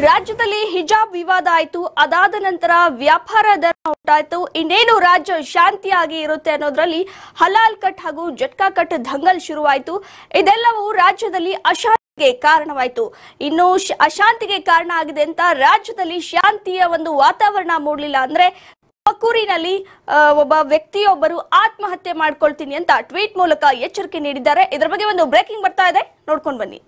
ರಾಜ್ಯದಲ್ಲಿ ಹಿಜಾಬ್ ವಿವಾದ ಆಯಿತು ಅದಾದ ನಂತರ ವ್ಯಾಪಾರ ದರ ಉಂಟಾಯಿತು ಇನ್ನೇನು ರಾಜ್ಯ ಶಾಂತಿಯಾಗಿ ಇರುತ್ತೆ ಅನ್ನೋದ್ರಲ್ಲಿ ಹಲಾಲ್ ಕಟ್ ಹಾಗೂ ಜಟ್ಕಾ ಕಟ್ ದಂಗಲ್ ಶುರುವಾಯಿತು ಇದೆಲ್ಲವೂ ರಾಜ್ಯದಲ್ಲಿ ಅಶಾಂತಿಗೆ ಕಾರಣವಾಯಿತು ಇನ್ನು ಶ- ಅಶಾಂತಿಗೆ ಕಾರಣ ಆಗಿದೆ ಅಂತ ರಾಜ್ಯದಲ್ಲಿ ಶಾಂತಿಯ ಒಂದು ವಾತಾವರಣ ಮೂಡಲಿಲ್ಲ ಅಂದ್ರೆ ತುಮಕೂರಿನಲ್ಲಿ ಆ, ಒಬ್ಬ ವ್ಯಕ್ತಿಯೊಬ್ಬರು ಆತ್ಮಹತ್ಯೆ ಮಾಡ್ಕೊಳ್ತೀನಿ ಅಂತ ಟ್ವೀಟ್ ಮೂಲಕ ಎಚ್ಚರಿಕೆ ನೀಡಿದ್ದಾರೆ ಇದರ ಬಗ್ಗೆ ಒಂದು ಬ್ರೇಕಿಂಗ್ ಬರ್ತಾ ಇದೆ ನೋಡ್ಕೊಂಡು ಬನ್ನಿ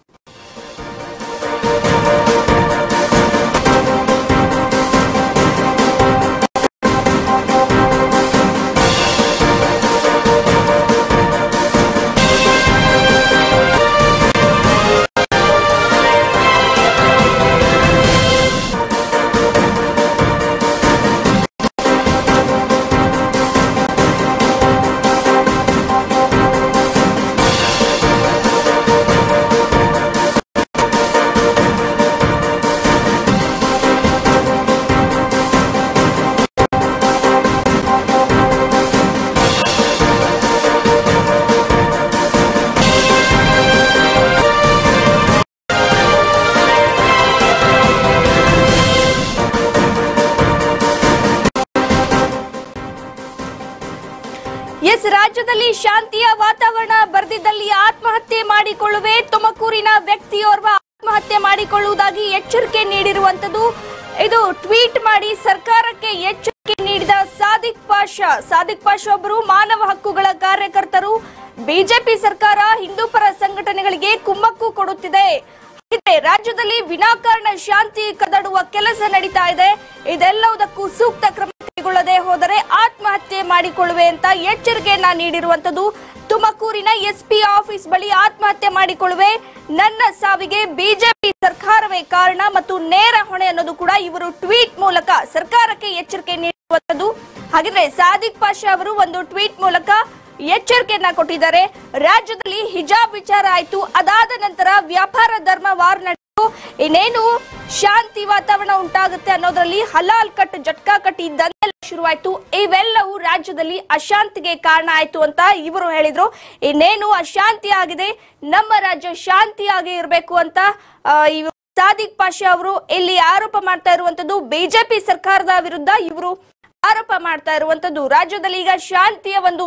ಎಸ್ ರಾಜ್ಯದಲ್ಲಿ ಶಾಂತಿಯ ವಾತಾವರಣ ಬರೆದಿದ್ದಲ್ಲಿ ಆತ್ಮಹತ್ಯೆ ಮಾಡಿಕೊಳ್ಳುವೆ ತುಮಕೂರಿನ ವ್ಯಕ್ತಿಯೋರ್ವ ಆತ್ಮಹತ್ಯೆ ಮಾಡಿಕೊಳ್ಳುವುದಾಗಿ ಎಚ್ಚರಿಕೆ ನೀಡಿರುವಂತದ್ದು ಇದು ಟ್ವೀಟ್ ಮಾಡಿ ಸರ್ಕಾರಕ್ಕೆ ಎಚ್ಚರಿಕೆ ನೀಡಿದ ಸಾದಿಕ್ ಪಾಷಾ ಸಾದಿಕ್ ಪಾಷಾ ಒಬ್ಬರು ಮಾನವ ಹಕ್ಕುಗಳ ಕಾರ್ಯಕರ್ತರು ಬಿಜೆಪಿ ಸರ್ಕಾರ ಹಿಂದೂ ಪರ ಸಂಘಟನೆಗಳಿಗೆ ಕುಮ್ಮಕ್ಕು ಕೊಡುತ್ತಿದೆ ಇದೆ ರಾಜ್ಯದಲ್ಲಿ ವಿನಾಕಾರಣ ಶಾಂತಿ ಕದಡುವ ಕೆಲಸ ನಡೀತಾ ಇದೆ ಇದೆಲ್ಲವುದಕ್ಕೂ ಸೂಕ್ತ ಕ್ರಮ ಕೈಗೊಳ್ಳದೆ ಹೋದರೆ ಆತ್ಮಹತ್ಯೆ ಮಾಡಿಕೊಳ್ಳುವೆ ಅಂತ ಎಚ್ಚರಿಕೆಯನ್ನ ನೀಡಿರುವಂತದ್ದು ತುಮಕೂರಿನ ಎಸ್ಪಿ ಆಫೀಸ್ ಬಳಿ ಆತ್ಮಹತ್ಯೆ ಮಾಡಿಕೊಳ್ಳುವೆ ನನ್ನ ಸಾವಿಗೆ ಬಿಜೆಪಿ ಸರ್ಕಾರವೇ ಕಾರಣ ಮತ್ತು ನೇರ ಹೊಣೆ ಅನ್ನೋದು ಕೂಡ ಇವರು ಟ್ವೀಟ್ ಮೂಲಕ ಸರ್ಕಾರಕ್ಕೆ ಎಚ್ಚರಿಕೆ ನೀಡಿರುವಂತದ್ದು ಹಾಗಿದ್ರೆ ಸಾದಿಕ್ ಪಾಷಾ ಅವರು ಒಂದು ಟ್ವೀಟ್ ಮೂಲಕ ಎಚ್ಚರಿಕೆಯನ್ನ ಕೊಟ್ಟಿದ್ದಾರೆ ರಾಜ್ಯದಲ್ಲಿ ಹಿಜಾಬ್ ವಿಚಾರ ಆಯ್ತು ಅದಾದ ನಂತರ ವ್ಯಾಪಾರ ಧರ್ಮ ವಾರ್ ನಡೆಯಿತು ಇನ್ನೇನು ಶಾಂತಿ ವಾತಾವರಣ ಉಂಟಾಗುತ್ತೆ ಅನ್ನೋದ್ರಲ್ಲಿ ಹಲಾಲ್ ಕಟ್ ಜಟ್ಕಾ ಕಟ್ ಇದ್ದಂತೆಲ್ಲ ಶುರುವಾಯ್ತು ಇವೆಲ್ಲವೂ ರಾಜ್ಯದಲ್ಲಿ ಅಶಾಂತಿಗೆ ಕಾರಣ ಆಯ್ತು ಅಂತ ಇವರು ಹೇಳಿದ್ರು ಇನ್ನೇನು ಅಶಾಂತಿ ಆಗಿದೆ ನಮ್ಮ ರಾಜ್ಯ ಶಾಂತಿಯಾಗಿ ಇರಬೇಕು ಅಂತ ಆ, ಇವ್ರು ಸಾದಿಕ್ ಪಾಷಾ ಅವರು ಇಲ್ಲಿ ಆರೋಪ ಮಾಡ್ತಾ ಇರುವಂತದ್ದು ಬಿಜೆಪಿ ಸರ್ಕಾರದ ವಿರುದ್ಧ ಇವರು ಆರೋಪ ಮಾಡ್ತಾ ಇರುವಂತದ್ದು ರಾಜ್ಯದಲ್ಲಿ ಈಗ ಶಾಂತಿಯ ಒಂದು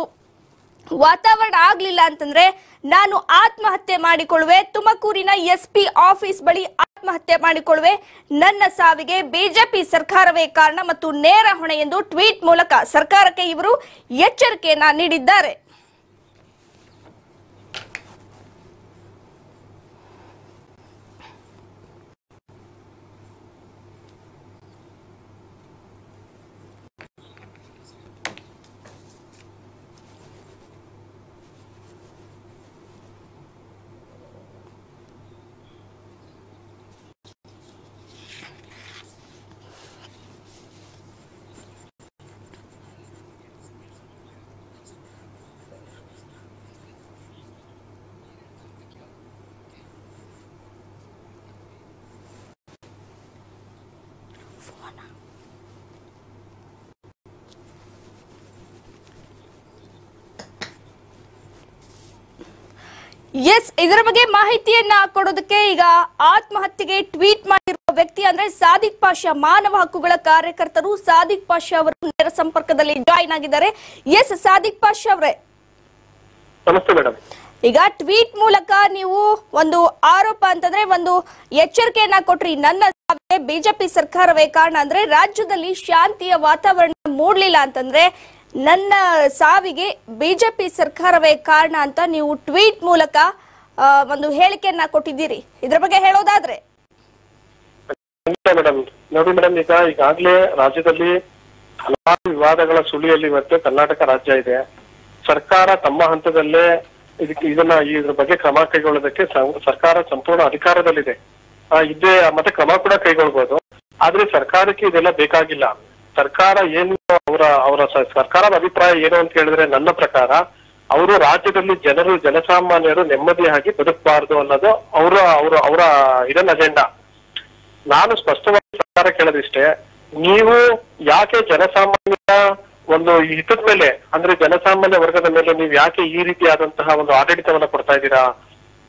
ವಾತಾವರಣ ಆಗ್ಲಿಲ್ಲ ಅಂತಂದ್ರೆ ನಾನು ಆತ್ಮಹತ್ಯೆ ಮಾಡಿಕೊಳ್ಳುವೆ ತುಮಕೂರಿನ ಎಸ್ ಪಿ ಆಫೀಸ್ ಬಳಿ ಆತ್ಮಹತ್ಯೆ ಮಾಡಿಕೊಳ್ಳುವೆ ನನ್ನ ಸಾವಿಗೆ ಬಿಜೆಪಿ ಸರ್ಕಾರವೇ ಕಾರಣ ಮತ್ತು ನೇರ ಹೊಣೆ ಎಂದು ಟ್ವೀಟ್ ಮೂಲಕ ಸರ್ಕಾರಕ್ಕೆ ಇವರು ಎಚ್ಚರಿಕೆಯನ್ನ ನೀಡಿದ್ದಾರೆ ಎಸ್ ಇದರ ಬಗ್ಗೆ ಮಾಹಿತಿಯನ್ನ ಕೊಡೋದಕ್ಕೆ ಈಗ ಆತ್ಮಹತ್ಯೆಗೆ ಟ್ವೀಟ್ ಮಾಡಿರುವ ವ್ಯಕ್ತಿ ಅಂದ್ರೆ ಸಾದಿಕ್ ಪಾಷಾ ಮಾನವ ಹಕ್ಕುಗಳ ಕಾರ್ಯಕರ್ತರು ಸಾದಿಕ್ ಪಾಷಾ ಅವರು ನೇರ ಸಂಪರ್ಕದಲ್ಲಿ ಜಾಯಿನ್ ಆಗಿದ್ದಾರೆ ಎಸ್ ಸಾದಿಕ್ ಪಾಷಾ ಅವರೇ ನಮಸ್ತೆ ಮೇಡಮ್ ಈಗ ಟ್ವೀಟ್ ಮೂಲಕ ನೀವು ಒಂದು ಆರೋಪ ಅಂತಂದ್ರೆ ಒಂದು ಎಚ್ಚರಿಕೆಯನ್ನ ಕೊಟ್ರಿ ನನ್ನ ಸಾವಿಗೆ ಬಿಜೆಪಿ ಸರ್ಕಾರವೇ ಕಾರಣ ಅಂದ್ರೆ ರಾಜ್ಯದಲ್ಲಿ ಶಾಂತಿಯ ವಾತಾವರಣ ಮೂಡ್ಲಿಲ್ಲ ಅಂತಂದ್ರೆ ನನ್ನ ಸಾವಿಗೆ ಬಿಜೆಪಿ ಸರ್ಕಾರವೇ ಕಾರಣ ಅಂತ ನೀವು ಟ್ವೀಟ್ ಮೂಲಕ ಆ, ಒಂದು ಹೇಳಿಕೆಯನ್ನ ಕೊಟ್ಟಿದ್ದೀರಿ ಇದ್ರ ಬಗ್ಗೆ ಹೇಳೋದಾದ್ರೆ ಖಂಡಿತ ಮೇಡಮ್ ನೋಡಿ ಮೇಡಮ್ ಈಗ ಈಗಾಗಲೇ ರಾಜ್ಯದಲ್ಲಿ ಹಲವಾರು ವಿವಾದಗಳ ಸುಳಿಯಲ್ಲಿ ಇವತ್ತು ಕರ್ನಾಟಕ ರಾಜ್ಯ ಇದೆ ಸರ್ಕಾರ ತಮ್ಮ ಹಂತದಲ್ಲೇ ಇದಕ್ಕೆ ಇದನ್ನ ಇದ್ರ ಬಗ್ಗೆ ಕ್ರಮ ಕೈಗೊಳ್ಳೋದಕ್ಕೆ ಸಂ- ಸರ್ಕಾರ ಸಂಪೂರ್ಣ ಅಧಿಕಾರದಲ್ಲಿದೆ ಆ, ಇದ್ದೇ ಮತ್ತೆ ಕ್ರಮ ಕೂಡ ಕೈಗೊಳ್ಬಹುದು ಆದ್ರೆ ಸರ್ಕಾರಕ್ಕೆ ಇದೆಲ್ಲ ಬೇಕಾಗಿಲ್ಲ ಸರ್ಕಾರ ಏನು ಅವರ ಅವರ ಸ- ಸರ್ಕಾರದ ಅಭಿಪ್ರಾಯ ಏನು ಅಂತ ಹೇಳಿದ್ರೆ ನನ್ನ ಪ್ರಕಾರ ಅವರು ರಾಜ್ಯದಲ್ಲಿ ಜನರು ಜನಸಾಮಾನ್ಯರು ನೆಮ್ಮದಿಯಾಗಿ ಬದುಕಬಾರದು ಅನ್ನೋದು ಅವರ ಅವರ ಅವರ ಇದನ್ ಅಜೆಂಡಾ ನಾನು ಸ್ಪಷ್ಟವಾಗಿ ಸರ್ಕಾರ ಕೇಳೋದಿಷ್ಟೇ ನೀವು ಯಾಕೆ ಜನಸಾಮಾನ್ಯರ ಒಂದು ಹಿತದ ಮೇಲೆ ಅಂದ್ರೆ ಜನಸಾಮಾನ್ಯ ವರ್ಗದ ಮೇಲೆ ನೀವು ಯಾಕೆ ಈ ರೀತಿಯಾದಂತಹ ಒಂದು ಆಡಳಿತವನ್ನ ಕೊಡ್ತಾ ಇದ್ದೀರಾ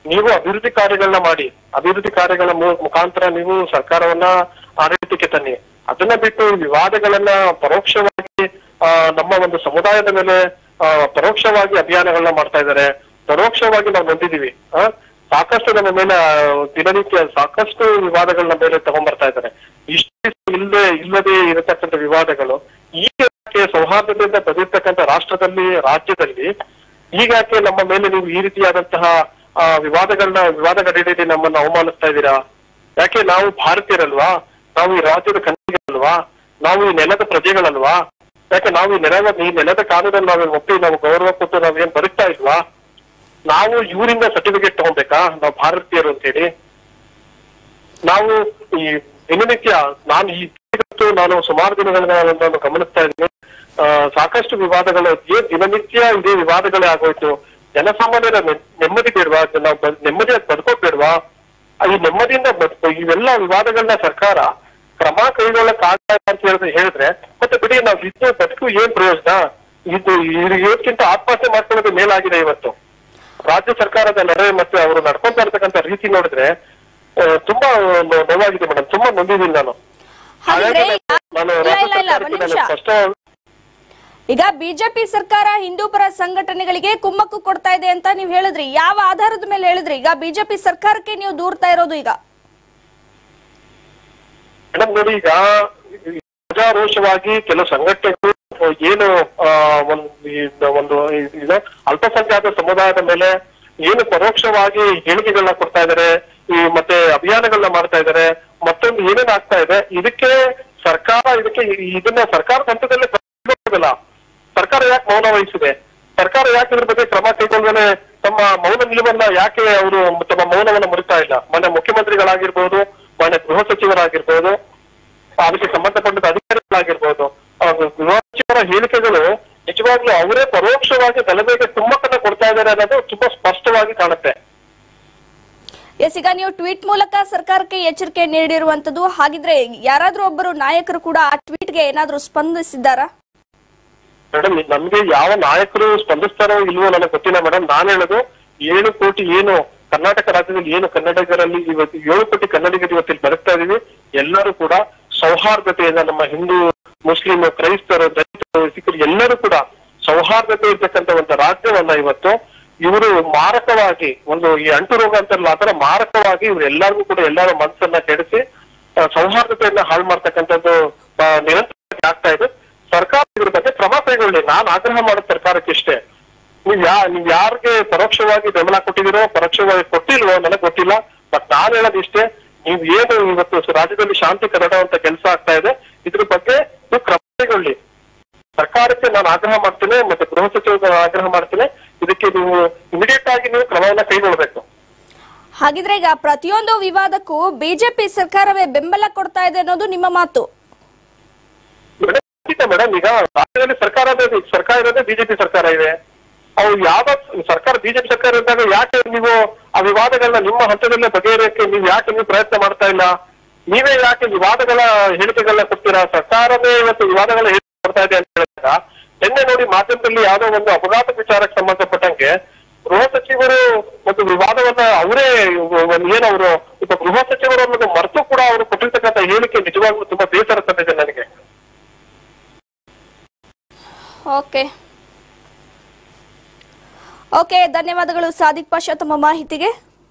ನೀವು ಅಭಿವೃದ್ಧಿ ಕಾರ್ಯಗಳನ್ನ ಮಾಡಿ ಅಭಿವೃದ್ಧಿ ಕಾರ್ಯಗಳ ಮು- ಮುಖಾಂತರ ನೀವು ಸರ್ಕಾರವನ್ನ ಆಡಳಿತಕ್ಕೆ ತನ್ನಿ ಅದನ್ನ ಬಿಟ್ಟು ವಿವಾದಗಳನ್ನ ಪರೋಕ್ಷವಾಗಿ ಆ, ನಮ್ಮ ಒಂದು ಸಮುದಾಯದ ಮೇಲೆ ಆ, ಪರೋಕ್ಷವಾಗಿ ಅಭಿಯಾನಗಳನ್ನ ಮಾಡ್ತಾ ಇದ್ದಾರೆ ಪರೋಕ್ಷವಾಗಿ ನಾವು ನೊಂದಿದೀವಿ ಆ, ಸಾಕಷ್ಟು ನಮ್ಮ ಮೇಲೆ ಆ, ದಿನನಿತ್ಯ ಸಾಕಷ್ಟು ವಿವಾದಗಳನ್ನ ಮೇಲೆ ತಗೊಂಡ್ಬರ್ತಾ ಇದ್ದಾರೆ ಇಷ್ಟು ಇಲ್ಲದೆ ಇಲ್ಲದೆ ಇರತಕ್ಕಂಥ ವಿವಾದಗಳು ಈಗ ಯಾಕೆ ಸೌಹಾರ್ದತೆಯಿಂದ ಬದಿರ್ತಕ್ಕಂಥ ರಾಷ್ಟ್ರದಲ್ಲಿ ರಾಜ್ಯದಲ್ಲಿ ಈಗಾಕೆ ನಮ್ಮ ಮೇಲೆ ನೀವು ಈ ರೀತಿಯಾದಂತಹ ಆ, ವಿವಾದಗಳನ್ನ ವಿವಾದಗಳಡಿ ನಮ್ಮನ್ನ ಅವಮಾನಿಸ್ತಾ ಇದ್ದೀರಾ ಯಾಕೆ ನಾವು ಭಾರತೀಯರಲ್ವಾ ನಾವು ಈ ರಾಜ್ಯದ ಕನ್ನಡಿಗರಲ್ವಾ ನಾವು ಈ ನೆಲದ ಪ್ರಜೆಗಳಲ್ವಾ ಯಾಕೆ ನಾವು ಈ ನೆಲದ ಈ ನೆಲದ ಕಾನೂನನ್ನು ನಾವು ಒಪ್ಪಿ ನಾವು ಗೌರವ ಕೊಟ್ಟು ನಾವೇನ್ ಬದುಕ್ತಾ ಇಲ್ವಾ ನಾವು ಇವರಿಂದ ಸರ್ಟಿಫಿಕೇಟ್ ತಗೊಬೇಕಾ ನಾವು ಭಾರತೀಯರು ಅಂತೇಳಿ ನಾವು ಈ ದಿನನಿತ್ಯ ನಾನು ಈ ಇವತ್ತು ನಾನು ಸುಮಾರು ದಿನಗಳಿಂದ ನಾನು ಗಮನಿಸ್ತಾ ಇದ್ದೀನಿ ಆ, ಸಾಕಷ್ಟು ವಿವಾದಗಳು ಏನ್ ದಿನನಿತ್ಯ ಇದೇ ವಿವಾದಗಳೇ ಆಗೋಯ್ತು ಜನಸಾಮಾನ್ಯರ ನೆಮ್- ನೆಮ್ಮದಿ ಬೇಡವಾ ನಾವು ಬ- ನೆಮ್ಮದಿಯಾಗಿ ಬದುಕೋದ್ ಬೇಡವಾ ಈ ನೆಮ್ಮದಿಯಿಂದ ಬದುಕು ಇವೆಲ್ಲ ವಿವಾದಗಳನ್ನ ಸರ್ಕಾರ ಕ್ರಮ ಕೈಗೊಳ್ಳಕ್ಕಾಗ ಅಂತ ಹೇಳಿದ್ರೆ ಹೇಳಿದ್ರೆ ಮತ್ತೆ ಬಿಡಿ ನಾವು ಇದ್ದು ಬದುಕು ಏನ್ ಪ್ರಯೋಜನ ಇದು ಇದಕ್ಕಿಂತ ಆತ್ಮಹತ್ಯೆ ಮಾಡ್ಕೊಳ್ಳೋದು ಮೇಲಾಗಿದೆ ಇವತ್ತು ರಾಜ್ಯ ಸರ್ಕಾರದ ನಡೆ ಮತ್ತೆ ಅವರು ನಡ್ಕೊಂತಾ ಇರ್ತಕ್ಕಂಥ ರೀತಿ ನೋಡಿದ್ರೆ ಆ, ತುಂಬಾ ನೋ- ನೋವಾಗಿದೆ ಮೇಡಮ್ ತುಂಬಾ ನೊಂದಿದ್ದೀನಿ ನಾನು ಹಾಗಿದ್ರೆ ಹಾಗಾಗಿ ಈಗ- ನಾನು ಇಲ್ಲ, ರಾಜ್ಯ ಇಲ್ಲ, ಇಲ್ಲ, ಸರ್ಕಾರಕ್ಕೆ ಒಂದ್ ನಾನು ನಿಮಿಷ. ಸ್ಪಷ್ಟ ಈಗ ಬಿಜೆಪಿ ಸರ್ಕಾರ ಹಿಂದೂ ಪರ ಸಂಘಟನೆಗಳಿಗೆ ಕುಮ್ಮಕ್ಕು ಕೊಡ್ತಾ ಇದೆ ಅಂತ ನೀವು ಹೇಳಿದ್ರಿ ಯಾವ ಆಧಾರದ ಮೇಲೆ ಹೇಳಿದ್ರಿ ಈಗ ಬಿಜೆಪಿ ಸರ್ಕಾರಕ್ಕೆ ನೀವು ದೂರ್ತಾ ಇರೋದು ಈಗ ಮೇಡಮ್ ನೋಡಿ ಈಗ ಪ್ರಜಾರೋಷವಾಗಿ ಕೆಲವು ಸಂಘಟನೆಗಳು ಏನು ಆ, ಒಂದು ಈ- ಒಂದು ಈ- ಇದು ಅಲ್ಪಸಂಖ್ಯಾತ ಸಮುದಾಯದ ಮೇಲೆ ಏನು ಪರೋಕ್ಷವಾಗಿ ಹೇಳಿಕೆಗಳನ್ನ ಕೊಡ್ತಾ ಇದ್ದಾರೆ ಈ ಮತ್ತೆ ಅಭಿಯಾನಗಳನ್ನ ಮಾಡ್ತಾ ಇದ್ದಾರೆ ಮತ್ತೊಂದು ಏನೇನ್ ಆಗ್ತಾ ಇದೆ ಇದಕ್ಕೆ ಸರ್ಕಾರ ಇದಕ್ಕೆ ಇದನ್ನ ಸರ್ಕಾರದ ಹಂತದಲ್ಲೇ ಕೈಗೊಳ್ಳೋದಿಲ್ಲ ಸರ್ಕಾರ ಯಾಕೆ ಮೌನ ವಹಿಸಿದೆ ಸರ್ಕಾರ ಯಾಕೆ ಇದ್ರ ಬಗ್ಗೆ ಕ್ರಮ ಕೈಗೊಳ್ಳದೆ ತಮ್ಮ ಮೌನ ನಿಲುವನ್ನ ಯಾಕೆ ಅವರು ತಮ್ಮ ಮೌನವನ್ನ ಮುರಿತಾ ಇಲ್ಲ ಮಾನ್ಯ ಮುಖ್ಯಮಂತ್ರಿಗಳಾಗಿರ್ಬೋದು ಮಾನ್ಯ ಗೃಹ ಸಚಿವರಾಗಿರ್ಬೋದು ಅದಕ್ಕೆ ಸಂಬಂಧಪಟ್ಟ ಅಧಿಕಾರಿಗಳಾಗಿರ್ಬೋದು ಆ ಗೃಹ ಸಚಿವರ ಹೇಳಿಕೆಗಳು ನಿಜವಾಗ್ಲೂ ಅವರೇ ಪರೋಕ್ಷವಾಗಿ ಗಲಭೆಗೆ ಕುಮ್ಮಕ್ಕನ್ನ ಕೊಡ್ತಾ ಇದ್ದಾರೆ ಅನ್ನೋದು ತುಂಬಾ ಸ್ಪಷ್ಟವಾಗಿ ಕಾಣುತ್ತೆ ಎಸ್ ಈಗ ನೀವು ಟ್ವೀಟ್ ಮೂಲಕ ಸರ್ಕಾರಕ್ಕೆ ಎಚ್ಚರಿಕೆ ನೀಡಿರುವಂತದ್ದು ಹಾಗಿದ್ರೆ ಯಾರಾದ್ರೂ ಒಬ್ಬರು ನಾಯಕರು ಕೂಡ ಆ ಟ್ವೀಟ್ಗೆ ಏನಾದ್ರೂ ಸ್ಪಂದಿಸಿದ್ದಾರಾ ಮೇಡಮ್ ನಮ್ಗೆ ಯಾವ ನಾಯಕರು ಸ್ಪಂದಿಸ್ತಾರೋ ಇಲ್ವೋ ನನಗೆ ಗೊತ್ತಿಲ್ಲ ಮೇಡಮ್ ನಾನು ಹೇಳೋದು ಏಳು ಕೋಟಿ ಏನು ಕರ್ನಾಟಕ ರಾಜ್ಯದಲ್ಲಿ ಏನು ಕನ್ನಡಿಗರಲ್ಲಿ ಇವತ್ತು ಏಳು ಕೋಟಿ ಕನ್ನಡಿಗರು ಇವತ್ತು ಇಲ್ಲಿ ಬದುಕ್ತಾ ಇದೀವಿ ಎಲ್ಲರೂ ಕೂಡ ಸೌಹಾರ್ದತೆಯಿಂದ ನಮ್ಮ ಹಿಂದೂ ಮುಸ್ಲಿಂ ಕ್ರೈಸ್ತರು ದಲಿತರು ಸಿಖ್ಖರು ಎಲ್ಲರೂ ಕೂಡ ಸೌಹಾರ್ದತೆ ಇರ್ತಕ್ಕಂಥ ಒಂದು ರಾಜ್ಯವನ್ನ ಇವತ್ತು ಇವರು ಮಾರಕವಾಗಿ ಒಂದು ಈ ಅಂಟು ರೋಗ ಅಂತಾರಲ್ಲ ಆತರ ಮಾರಕವಾಗಿ ಇವ್ರು ಎಲ್ಲರಿಗೂ ಕೂಡ ಎಲ್ಲರ ಮನಸ್ಸನ್ನ ಕೆಡಿಸಿ ಆ, ಸೌಹಾರ್ದತೆಯನ್ನ ಹಾಳು ಮಾಡ್ತಕ್ಕಂಥದ್ದು ಆ, ನಿರಂತರವಾಗಿ ಆಗ್ತಾ ಇದೆ ಸರ್ಕಾರ ಇದ್ರ ಬಗ್ಗೆ ಕ್ರಮ ಕೈಗೊಳ್ಳಿ ನಾನು ಆಗ್ರಹ ಮಾಡೋದು ಸರ್ಕಾರಕ್ಕೆ ಇಷ್ಟೇ ನೀವ್ ಯಾ ನೀವ್ ಯಾರಿಗೆ ಪರೋಕ್ಷವಾಗಿ ಬೆಂಬಲ ಕೊಟ್ಟಿದ್ದೀರೋ ಪರೋಕ್ಷವಾಗಿ ಕೊಟ್ಟಿಲ್ವೋ ನನಗೆ ಗೊತ್ತಿಲ್ಲ ಬಟ್ ನಾನು ಹೇಳೋದು ಇಷ್ಟೇ ನೀವು ಏನು ಇವತ್ತು ಸ- ರಾಜ್ಯದಲ್ಲಿ ಶಾಂತಿ ಕದಡುವಂತ ಕೆಲಸ ಆಗ್ತಾ ಇದೆ ಇದ್ರ ಬಗ್ಗೆ ನೀವು ಕ್ರಮ ಕೈಗೊಳ್ಳಿ ಸರ್ಕಾರಕ್ಕೆ ನಾನು ಆಗ್ರಹ ಮಾಡ್ತೇನೆ ಮತ್ತೆ ಗೃಹ ಸಚಿವರಿಗೆ ಆಗ್ರಹ ಮಾಡ್ತೇನೆ ಇದಕ್ಕೆ ನೀವು ಇಮಿಡಿಯೇಟ್ ಆಗಿ ನೀವು ಕ್ರಮವನ್ನ ಕೈಗೊಳ್ಬೇಕು ಹಾಗಿದ್ರೆ ಈಗ ಪ್ರತಿಯೊಂದು ವಿವಾದಕ್ಕೂ ಬಿಜೆಪಿ ಸರ್ಕಾರವೇ ಬೆಂಬಲ ಕೊಡ್ತಾ ಇದೆ ಅನ್ನೋದು ನಿಮ್ಮ ಮಾತು ಮೇಡಮ್ ಖಂಡಿತ ಮೇಡಮ್ ಈಗ ರಾಜ್ಯದಲ್ಲಿ ಸರ್ಕಾರ ಇದೆ, ಸರ್ಕಾರ ಇರೋದೇ ಬಿಜೆಪಿ ಸರ್ಕಾರ ಇದೆ ಅವ್ರು ಯಾವ ಸರ್ಕಾರ ಬಿಜೆಪಿ ಸರ್ಕಾರ ಇದ್ದಾಗ ಯಾಕೆ ನೀವು ಆ ವಿವಾದಗಳನ್ನ ನಿಮ್ಮ ಹಂತದಲ್ಲೇ ಬಗೆಹರಿಯಕ್ಕೆ ನೀವು ಯಾಕೆ ನೀವು ಪ್ರಯತ್ನ ಮಾಡ್ತಾ ಇಲ್ಲ ನೀವೇ ಯಾಕೆ ವಿವಾದಗಳ ಹೇಳಿಕೆಗಳನ್ನ ಕೊಡ್ತೀರಾ ಸರ್ಕಾರವೇ ಇವತ್ತು ವಿವಾದಗಳ ಹೇಳಿಕೆ ಕೊಡ್ತಾ ಇದೆ ಅಂತ ಹೇಳಿದಾಗ ನಿನ್ನೆ ನೋಡಿ ಮಾಧ್ಯಮದಲ್ಲಿ ಯಾವ್ದೋ ಒಂದು ಅಪಘಾತ ವಿಚಾರಕ್ಕೆ ಸಂಬಂಧಪಟ್ಟಂಗೆ ಗೃಹ ಸಚಿವರು ಒಂದು ವಿವಾದವನ್ನ ಅವರೇ ಒಂದು ಏನವರು ಒಬ್ಬ ಗೃಹ ಸಚಿವರು ಅನ್ನೋದು ಮರೆತು ಕೂಡ ಅವರು ಕೊಟ್ಟಿರ್ತಕ್ಕಂಥ ಹೇಳಿಕೆ ನಿಜವಾಗ್ಲೂ ತುಂಬಾ ಬೇಸರ ತಂದಿದೆ ನನಗೆ ಓಕೆ ಓಕೆ ಧನ್ಯವಾದಗಳು ಸಾದಿಕ್ ಪಾಷಾ ತಮ್ಮ ಮಾಹಿತಿಗೆ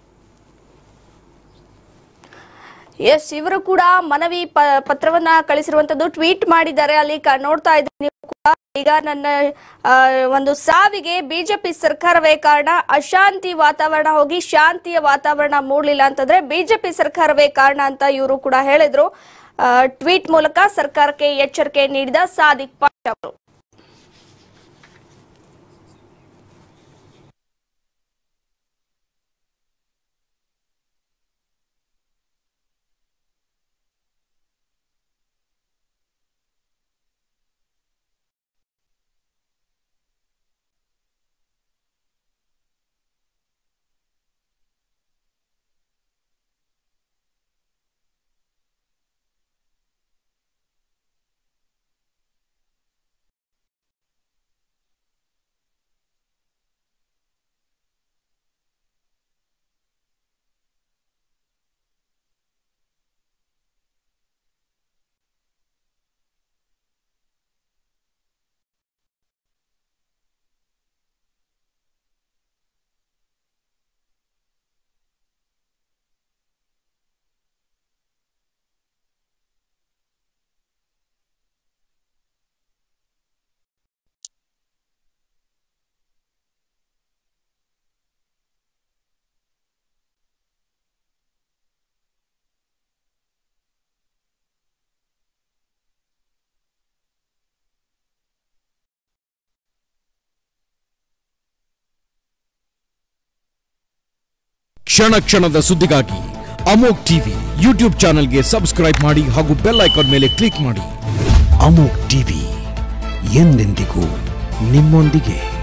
ಎಸ್ ಇವರು ಕೂಡ ಮನವಿ ಪ- ಪತ್ರವನ್ನ ಕಳಿಸಿರುವಂತದ್ದು ಟ್ವೀಟ್ ಮಾಡಿದ್ದಾರೆ ಅಲ್ಲಿ ಕ- ನೋಡ್ತಾ ಇದ್ದೀನಿ ನೀವು ಕೂಡ ಈಗ ನನ್ನ ಆ, ಒಂದು ಸಾವಿಗೆ ಬಿಜೆಪಿ ಸರ್ಕಾರವೇ ಕಾರಣ ಅಶಾಂತಿ ವಾತಾವರಣ ಹೋಗಿ ಶಾಂತಿಯ ವಾತಾವರಣ ಮೂಡಲಿಲ್ಲ ಅಂತಂದ್ರೆ ಬಿಜೆಪಿ ಸರ್ಕಾರವೇ ಕಾರಣ ಅಂತ ಇವರು ಕೂಡ ಹೇಳಿದ್ರು ಆ, ಟ್ವೀಟ್ ಮೂಲಕ ಸರ್ಕಾರಕ್ಕೆ ಎಚ್ಚರಿಕೆ ನೀಡಿದ ಸಾದಿಕ್ ಪಾಷಾ ಅವರು ಕ್ಷಣ ಕ್ಷಣದ ಸುದ್ದಿಗಾಗಿ ಅಮೋಕ್ ಟಿವಿ ಯೂಟ್ಯೂಬ್ ಚಾನೆಲ್ಗೆ ಸಬ್ಸ್ಕ್ರೈಬ್ ಮಾಡಿ ಹಾಗೂ ಬೆಲ್ ಐಕಾನ್ ಮೇಲೆ ಕ್ಲಿಕ್ ಮಾಡಿ ಅಮೋಕ್ ಟಿವಿ ಎಂದೆಂದಿಗೂ ನಿಮ್ಮೊಂದಿಗೆ